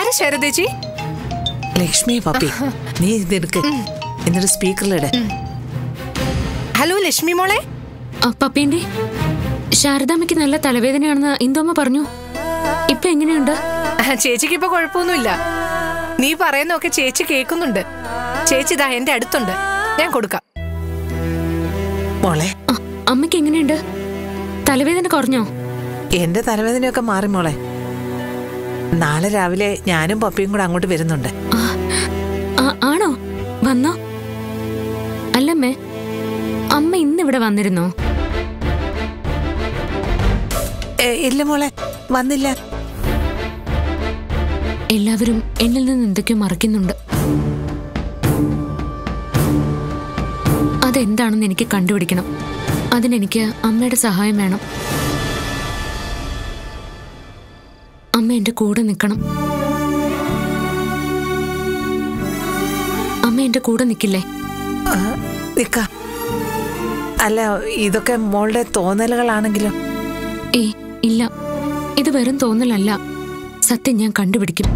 ആരാ ശാരദേച്ചി ലക്ഷ്മി പപ്പി നീ ഇതെടുക്ക് എന്നിട്ട് സ്പീക്കറിലിട് ഹലോ ലക്ഷ്മി മോളെ ആ, പപ്പീന്റെ ശാരദാമ്മയ്ക്ക് നല്ല തലവേദനയാണെന്ന് ഇന്ദോമ്മ പറഞ്ഞു ഇപ്പൊ എങ്ങനെയുണ്ട് ആ, ചേച്ചിക്ക് ഇപ്പൊ കുഴപ്പമൊന്നുമില്ല നീ പറയുന്നൊക്കെ ചേച്ചി കേൾക്കുന്നുണ്ട് ചേച്ചി ഇതാ എന്റെ അടുത്തുണ്ട് ഞാൻ കൊടുക്കാം മോളെ ആ, അമ്മയ്ക്ക് എങ്ങനെയുണ്ട് തലവേദന കുറഞ്ഞോ എന്റെ തലവേദനയൊക്കെ മാറി മോളെ നാളെ രാവിലെ ഞാനും പപ്പിയും കൂടെ അങ്ങോട്ട് വരുന്നുണ്ട് ആ, ആ, ആണോ വന്നോ അല്ലമ്മേ അമ്മ ഇന്നിവിടെ വന്നിരുന്നോ ഏ, ഇല്ല മോളെ വന്നില്ല എല്ലാവരും എന്നിൽ നിന്ന് എന്തൊക്കെയോ മറക്കുന്നുണ്ട് അതെന്താണെന്ന് എനിക്ക് കണ്ടുപിടിക്കണം അതിനെനിക്ക് അമ്മയുടെ സഹായം വേണം അമ്മ എന്റെ കൂടെ നിൽക്കണം അമ്മ എന്റെ കൂടെ നിൽക്കില്ലേ ആ, നിക്ക അല്ല ഇതൊക്കെ മോളുടെ തോന്നലുകളാണെങ്കിലും ഏയ് ഇല്ല ഇത് വെറും തോന്നലല്ല സത്യം ഞാൻ കണ്ടുപിടിക്കും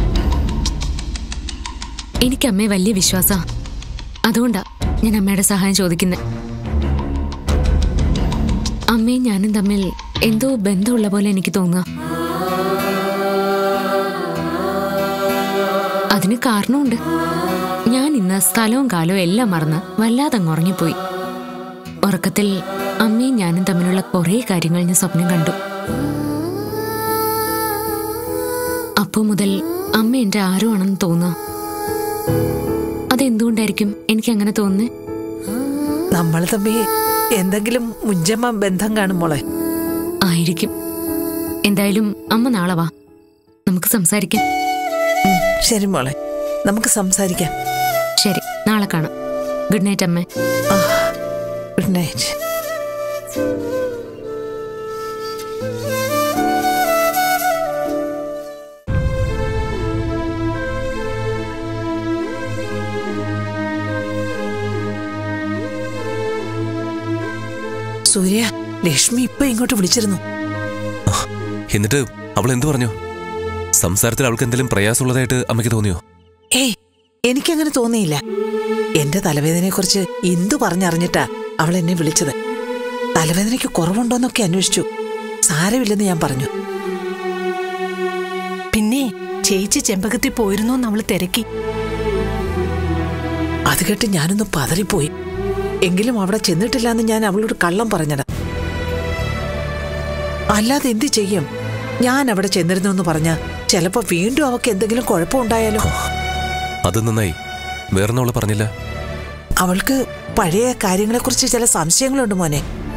എനിക്ക് അമ്മയെ വലിയ വിശ്വാസാ അതുകൊണ്ടാ ഞാൻ അമ്മയുടെ സഹായം ചോദിക്കുന്നത് അമ്മയും ഞാനും തമ്മിൽ എന്തോ ബന്ധമുള്ള പോലെ എനിക്ക് തോന്നുക അതിന് കാരണമുണ്ട് ഞാൻ ഇന്ന് സ്ഥലവും കാലവും എല്ലാം മറന്ന് വല്ലാതെ അങ്ങ് ഉറങ്ങിപ്പോയി ഉറക്കത്തിൽ അമ്മയും ഞാനും തമ്മിലുള്ള കുറേ കാര്യങ്ങൾ ഞാൻ സ്വപ്നം കണ്ടു അപ്പോ മുതൽ അമ്മ എന്റെ ആരോ ആണെന്ന് തോന്നുക അതെന്തുകൊണ്ടായിരിക്കും എനിക്ക് അങ്ങനെ തോന്നുന്നത് നമ്മൾ തമ്മിൽ എന്തെങ്കിലും മുഞ്ചമ്മ ബന്ധം കാണും മോളെ ആയിരിക്കും എന്തായാലും അമ്മ നാളെ വാ നമുക്ക് സംസാരിക്കാം ഉം, ശരി മോളെ നമുക്ക് സംസാരിക്കാം ശരി നാളെ കാണാം ഗുഡ് നൈറ്റ് അമ്മേ ഗുഡ് നൈറ്റ് സൂര്യ ലക്ഷ്മി ഇപ്പൊ ഇങ്ങോട്ട് വിളിച്ചിരുന്നു എന്നിട്ട് അവൾ എന്തു പറഞ്ഞു സംസാരത്തിൽ അവൾക്ക് എന്തെങ്കിലും പ്രയാസമുള്ളതായിട്ട് അമ്മയ്ക്ക് തോന്നിയോ ഏയ് എനിക്കങ്ങനെ തോന്നിയില്ല എന്റെ തലവേദനയെക്കുറിച്ച് എന്തു പറഞ്ഞറിഞ്ഞിട്ടാ അവൾ എന്നെ വിളിച്ചത് തലവേദനയ്ക്ക് കുറവുണ്ടോന്നൊക്കെ അന്വേഷിച്ചു സാരമില്ലെന്ന് ഞാൻ പറഞ്ഞു പിന്നെ ചേച്ചി ചെമ്പകത്തി പോയിരുന്നു അവള് തിരക്കി അത് കേട്ട് ഞാനൊന്ന് പതറിപ്പോയി എങ്കിലും അവിടെ ചെന്നിട്ടില്ലെന്ന് ഞാൻ അവളോട് കള്ളം പറഞ്ഞത് അല്ലാതെ എന്ത് ചെയ്യും ഞാൻ അവിടെ ചെന്നിരുന്നു എന്ന് പറഞ്ഞ ചിലപ്പോ വീണ്ടും അവക്ക് എന്തെങ്കിലും കുഴപ്പമുണ്ടായാലോ അത് നന്നായി വേറൊന്നും അവള് പറഞ്ഞില്ല അവൾക്ക് പഴയ കാര്യങ്ങളെക്കുറിച്ച് ചില സംശയങ്ങളുണ്ട് മോനെ